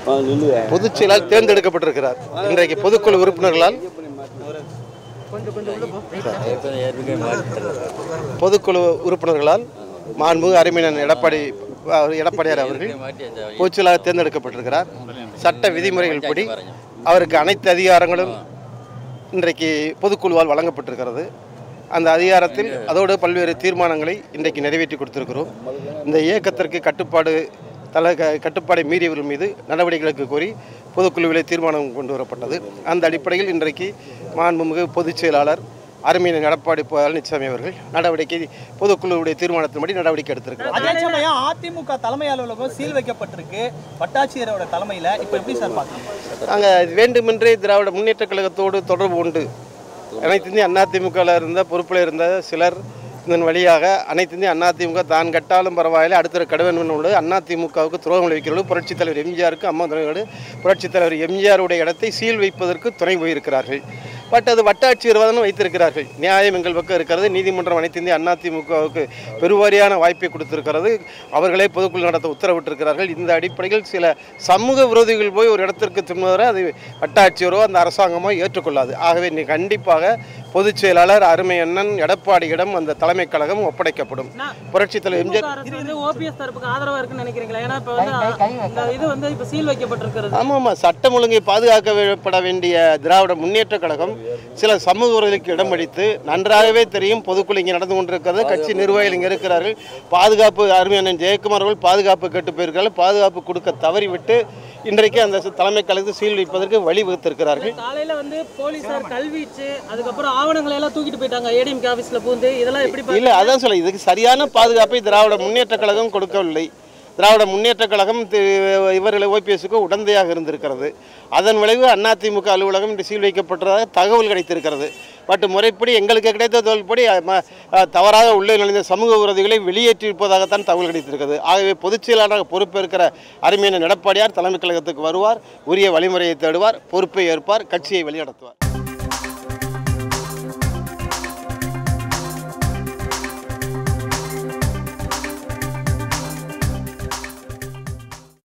பொதுச் செயலாளர் தேர்ந்தெடுக்கப்பட்டிருக்கிறார் இன்றைக்கு பொதுக்குழு உறுப்பினர்களால் பொதுக்குழு உறுப்பினர்களால் மாண்புமிகு அருமையினன் எடப்பாடி அவர் எடப்பாடியார் அவர்கள் பொதுச் செயலாளர் தேர்ந்தெடுக்கப்பட்டிருக்கிறார் சட்ட விதிமுறைகள் படி அவருக்கு அனைத்து அதிகாரங்களும் இன்றைக்கு பொதுக்குழுவால் வழங்கப்பட்டிருக்கிறது அந்த அதிகாரத்தில் அதோடு பல்வேறு தீர்மானங்களை இன்றைக்கு நிறைவேற்றி கொடுத்திருக்கிறோம் இந்த இயக்கத்திற்கு கட்டுப்பாடு தல க- கட்டுப்பாடை மீறியவர்கள் மீது நடவடிக்கைகளுக்கு கோரி பொதுக்குழுவிலே தீர்மானம் கொண்டு வரப்பட்டது அந்த அடிப்படையில் இன்றைக்கு மாண்புமிகு பொதுச் செயலாளர் அருமையின் எடப்பாடி பழனிசாமி அவர்கள் நடவடிக்கை பொதுக்குழுவுடைய தீர்மானத்தின்படி நடவடிக்கை எடுத்திருக்கிறார் அதே சமயம் அதிமுக தலைமை அலுவலகம் சீல் வைக்கப்பட்டிருக்கு வட்டாட்சியரோட தலைமையில இப்போ எப்படி சார் பார்க்கணும் நாங்கள் வேண்டுமென்றே திராவிட முன்னேற்றக் கழகத்தோடு தொடர்பு உண்டு அனைத்து இந்திய அதிமுகவில் இருந்த பொறுப்பில் இருந்த சிலர் இதன் வழியாக அனைத்து இந்திய அதிமுக தான் கட்டாலும் பரவாயில்லை அடுத்த கடுவனோடு அதிமுகவுக்கு துரோகம் விளைவிக்கிறோடு புரட்சித் தலைவர் எம்ஜிஆருக்கு அம்மா தலைவரோடு புரட்சித் தலைவர் எம்ஜிஆருடைய இடத்தை சீல் வைப்பதற்கு துணை போயிருக்கிறார்கள் பட் அது வட்டாட்சியர்வாதம் வைத்திருக்கிறார்கள் நியாயம் எங்கள் பக்கம் இருக்கிறது நீதிமன்றம் அனைத்து இந்திய அதிமுகவுக்கு பெருவாரியான வாய்ப்பை கொடுத்திருக்கிறது அவர்களே பொதுக்குழு நடத்த உத்தரவிட்டிருக்கிறார்கள் இந்த அடிப்படையில் சில சமூக விரோதிகள் போய் ஒரு இடத்திற்கு திரும்புவதை அது வட்டாட்சியரோ அந்த அரசாங்கமோ ஏற்றுக்கொள்ளாது ஆகவே நீ கண்டிப்பாக பொதுச் செயலாளர் அருமை அண்ணன் எடப்பாடியிடம் அந்த தலைமை கழகம் ஒப்படைக்கப்படும் புரட்சித் தலைவர் எம்ஜிஆர் திமுக அரசு வந்து ஓபிஎஸ் தரப்புக்கு ஆதரவா இருக்குன்னு நினைக்கிறீங்களா ஏன்னா இப்ப வந்து இந்த இது வந்து இப்ப சீல் வைக்கப்பட்டிருக்கிறது ஆமாம் ஆமாம் சட்டம் ஒழுங்கை பாதுகாக்கப்பட வேண்டிய திராவிட முன்னேற்ற கழகம் சில சமூக உறவுகளுக்கு இடமளித்து நன்றாகவே தெரியும் பொதுக்குழு இங்கே நடந்து கொண்டிருக்கிறது கட்சி நிர்வாகிகள் இங்கே இருக்கிறார்கள் பாதுகாப்பு அருமையான ஜெயக்குமார் அவர்கள் பாதுகாப்பு கேட்டு போயிருக்கிறார்கள் பாதுகாப்பு கொடுக்க தவறிவிட்டு இன்றைக்கு அந்த தலைமை கழகத்தை சீல் வைப்பதற்கு வழிவகுத்திருக்கிறார்கள் காலையில வந்து போலீசார் கல்வீச்சு அதுக்கப்புறம் ஆவணங்களை எல்லாம் தூக்கிட்டு போயிட்டாங்க ஏடிஎம்கே ஆபீஸ்ல பூந்து இதெல்லாம் எப்படி பா- இல்லை அதான் சொல்ல இதுக்கு சரியான பாதுகாப்பை திராவிட முன்னேற்ற கழகம் கொடுக்கவில்லை திராவிட முன்னேற்ற கழகம் தி- இவர்களை ஓபிஎஸ்க்கு உடந்தையாக இருந்திருக்கிறது அதன் விளைவு அதிமுக அலுவலகம் இன்று சீல் வைக்கப்பட்டதாக தகவல் கிடைத்திருக்கிறது பட் முறைப்படி எங்களுக்கு கிடைத்த தகவல்படி அ, ம, அ, தவறாக உள்ளே நுழைந்த சமூக விரோதிகளை வெளியேற்றியிருப்பதாகத்தான் தகவல் கிடைத்திருக்கிறது ஆகவே பொதுச் செயலாளராக பொறுப்பேற்கிற அருமையான எடப்பாடியார் தலைமை கழகத்துக்கு வருவார் உரிய வழிமுறையை தேடுவார் பொறுப்பை ஏற்பார் கட்சியை வழிநடத்துவார்